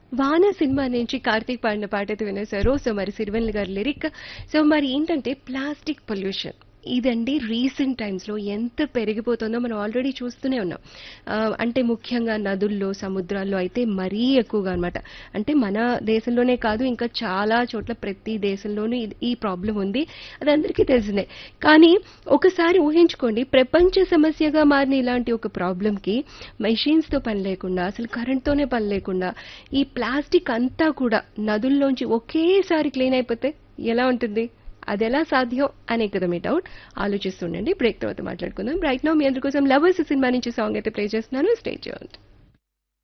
వాన సినిమా నుంచి కార్తీక్ పాడిన పాట అయితే వినేశారు సో మరి సిరివెల్ గారి లిరిక్ సో మరి ఏంటంటే ప్లాస్టిక్ పొల్యూషన్ ఇదండి రీసెంట్ టైమ్స్లో ఎంత పెరిగిపోతుందో మనం ఆల్రెడీ చూస్తూనే ఉన్నాం ఆ, అంటే ముఖ్యంగా నదుల్లో సముద్రాల్లో అయితే మరీ ఎక్కువగా అన్నమాట అంటే మన దేశంలోనే కాదు ఇంకా చాలా చోట్ల ప్రతి దేశంలోనూ ఇది- ఈ ప్రాబ్లం ఉంది అది అందరికీ తెలిసిందే కానీ ఒకసారి ఊహించుకోండి ప్రపంచ సమస్యగా మారిన ఇలాంటి ఒక ప్రాబ్లంకి మెషిన్స్తో పని లేకుండా అసలు కరెంట్తోనే పని లేకుండా ఈ ప్లాస్టిక్ అంతా కూడా నదుల్లోంచి ఒకేసారి క్లీన్ అయిపోతే ఎలా ఉంటుంది అది ఎలా సాధ్యం అనే కదా మీ డౌట్ ఆలోచిస్తుండండి బ్రేక్ తర్వాత మాట్లాడుకుందాం రైట్ నో మీ అందరి కోసం లవర్స్ సినిమా నుంచి సాంగ్ అయితే ప్లే చేస్తున్నాను స్టే చేయండి